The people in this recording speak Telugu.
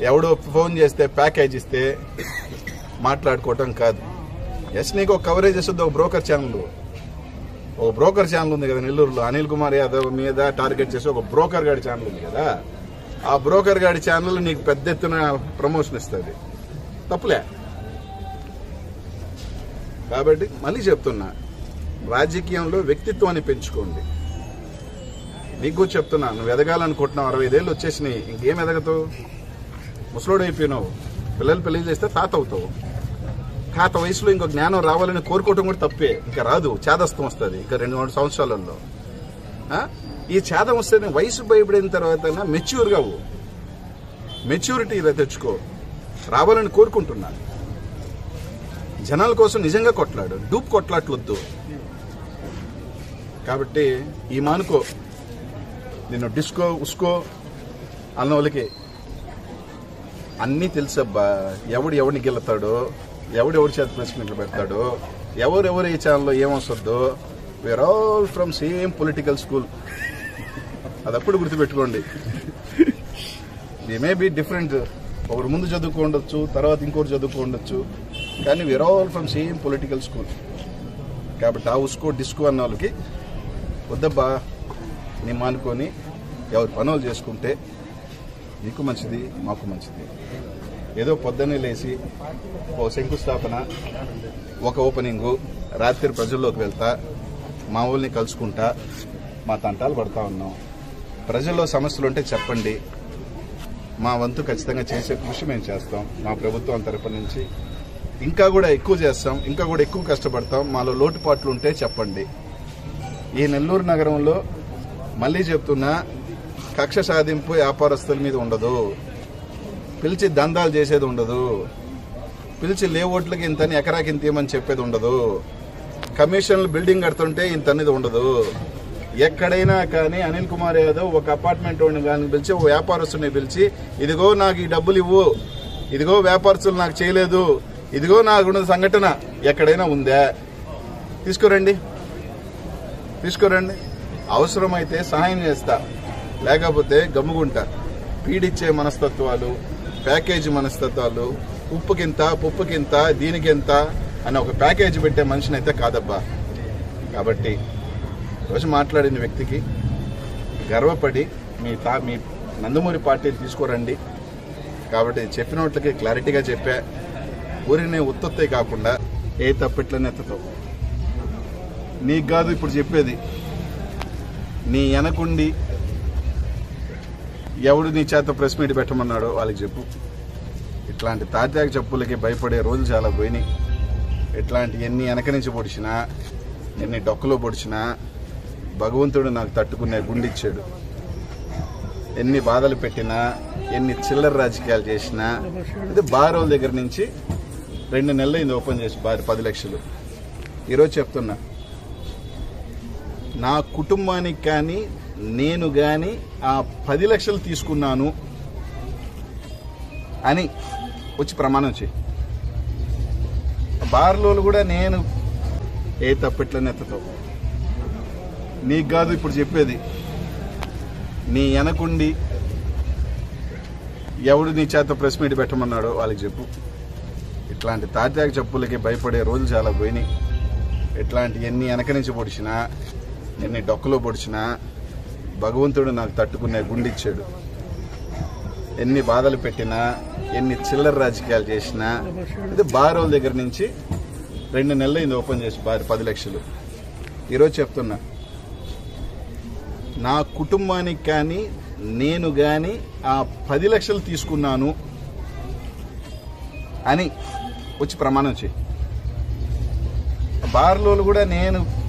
ఎవడో ఫోన్ చేస్తే ప్యాకేజ్ ఇస్తే మాట్లాడుకోవటం కాదు ఎస్ నీకు ఒక కవరేజ్ వస్తుంది ఒక బ్రోకర్ ఛానల్ ఒక బ్రోకర్ ఛానల్ ఉంది కదా నెల్లూరులో అనిల్ కుమార్ యాదవ్ మీద టార్గెట్ చేసి ఒక బ్రోకర్ గాడి ఛానల్ ఉంది కదా ఆ బ్రోకర్ గాడి ఛానల్ నీకు పెద్ద ఎత్తున ప్రమోషన్ ఇస్తుంది తప్పులే కాబట్టి మళ్ళీ చెప్తున్నా రాజకీయంలో వ్యక్తిత్వాన్ని పెంచుకోండి నీకు చెప్తున్నా నువ్వు ఎదగాలనుకుంటున్నావు అరవై ఐదేళ్ళు వచ్చేసినాయి ఇంకేం ఎదగతావు ముసలోడు అయిపోయినావు పిల్లలు పెళ్లి చేస్తే తాత అవుతావు తాత వయసులో ఇంకో జ్ఞానం రావాలని కోరుకోవటం కూడా తప్పే ఇంకా రాదు చేదస్తం వస్తుంది ఇంకా రెండు మూడు సంవత్సరాలలో ఆ? ఈ చేదం వస్తే వయసు భయపడిన తర్వాత మెచ్యూర్ కావు మెచ్యూరిటీ తెచ్చుకో రావాలని కోరుకుంటున్నా జనాల కోసం నిజంగా కొట్లాడు డూప్ కొట్లాట్లొద్దు కాబట్టి ఈ మానుకో నిన్ను డిస్కో ఉస్కో అన్న వాళ్ళకి అన్నీ తెలుసబ్బా ఎవడు ఎవడిని గెలుతాడో ఎవడు ఎవరి చేత ప్రెస్ మీట్లు పెడతాడో ఎవరెవరు ఈ ఛానల్లో ఏమొస్తుందో we're all from same political school అది అప్పుడు గుర్తుపెట్టుకోండి వి మే బి డిఫరెంట్ ఒకరు ముందు చదువుకోండొచ్చు తర్వాత ఇంకోటి చదువుకోండొచ్చు కానీ we are all from same political school కాబట్టి ఆ ఉస్కో డిస్కో అన్న వాళ్ళకి వద్దబ్బా నీ మానుకొని ఎవరు పనులు చేసుకుంటే నీకు మంచిది మాకు మంచిది ఏదో పొద్దున్నే లేచి ఒక శంకుస్థాపన ఒక ఓపెనింగు రాత్రి ప్రజల్లోకి వెళ్తా మా ఊళ్ళని కలుసుకుంటా మా తంటాలు పడతా ఉన్నాం ప్రజల్లో సమస్యలు ఉంటే చెప్పండి మా వంతు ఖచ్చితంగా చేసే కృషి మేము చేస్తాం మా ప్రభుత్వం తరపు నుంచి ఇంకా కూడా ఎక్కువ చేస్తాం ఇంకా కూడా ఎక్కువ కష్టపడతాం మాలో లోటుపాట్లు ఉంటే చెప్పండి ఈ నెల్లూరు నగరంలో మళ్ళీ చెప్తున్నా కక్ష సాధింపు వ్యాపారస్తుల మీద ఉండదు పిలిచి దందాలు చేసేది ఉండదు పిలిచి లేఅవుట్లకి ఇంతని ఎకరాకి ఇంత ఇవ్వమని చెప్పేది ఉండదు కమిషన్లు బిల్డింగ్ కడుతుంటే ఇంత అనేది ఉండదు ఎక్కడైనా కానీ అనిల్ కుమార్ యాదవ్ ఒక అపార్ట్మెంట్ వాడిని కానీ పిలిచి ఒక వ్యాపారస్తుని పిలిచి ఇదిగో నాకు ఈ డబ్బులు ఇవ్వు ఇదిగో వ్యాపారస్తులు నాకు చేయలేదు ఇదిగో నాకున్న సంఘటన ఎక్కడైనా ఉందా తీసుకురండి తీసుకురండి అవసరమైతే సహాయం చేస్తా లేకపోతే గమ్ముగుంటా పీడిచ్చే మనస్తత్వాలు ప్యాకేజీ మనస్తత్వాలు ఉప్పుకింత పుప్పుకింత దీనికింత అని ఒక ప్యాకేజీ పెట్టే మనిషిని అయితే కాదబ్బా కాబట్టి రోజు మాట్లాడిన వ్యక్తికి గర్వపడి మీ తా మీ నందమూరి పార్టీని తీసుకురండి కాబట్టి చెప్పినట్లకి క్లారిటీగా చెప్పా ఊరినే ఉత్తత్తే కాకుండా ఏ తప్పిట్లని ఎత్తతావు నీకు కాదు ఇప్పుడు చెప్పేది నీ వెనకుండి ఎవడు నీ చేత ప్రెస్ మీట్ పెట్టమన్నాడో వాళ్ళకి చెప్పు ఇట్లాంటి తాత్యాగ చెప్పులకి భయపడే రోజులు చాలా పోయినాయి ఇట్లాంటి ఎన్ని వెనక నుంచి పొడిచినా ఎన్ని డొక్కలో పొడిచినా భగవంతుడు నాకు తట్టుకునే గుండిచ్చాడు ఎన్ని బాధలు పెట్టినా ఎన్ని చిల్లర రాజకీయాలు చేసినా ఇది బారోల దగ్గర నుంచి రెండు నెలలు అయింది ఓపెన్ చేసి బారి పది లక్షలు ఈరోజు చెప్తున్నా నా కుటుంబానికి కానీ నేను కానీ ఆ పది లక్షలు తీసుకున్నాను అని వచ్చి ప్రమాణం చేయి బార్లోలు కూడా నేను ఏ తప్పెట్లని ఎత్తతావు నీకు కాదు ఇప్పుడు చెప్పేది నీ వెనకుండి ఎవడు నీ చేత ప్రెస్ మీట్ పెట్టమన్నాడో వాళ్ళకి చెప్పు ఇట్లాంటి తాత్యాగ చెప్పులకి భయపడే రోజులు చాలా పోయినాయి ఇట్లాంటి ఎన్ని వెనక నుంచి పొడిచినా ఎన్ని డొక్కలో పొడిచినా భగవంతుడు నాకు తట్టుకునే గుండిచ్చాడు ఎన్ని బాధలు పెట్టినా ఎన్ని చిల్లర రాజకీయాలు చేసినా ఇది బారోల దగ్గర నుంచి రెండు నెలలు అయింది ఓపెన్ చేసి బారి పది లక్షలు ఈరోజు చెప్తున్నా నా కుటుంబానికి కానీ నేను కానీ ఆ పది లక్షలు తీసుకున్నాను అని వచ్చి ప్రమాణం చేయి బార్లోలు కూడా నేను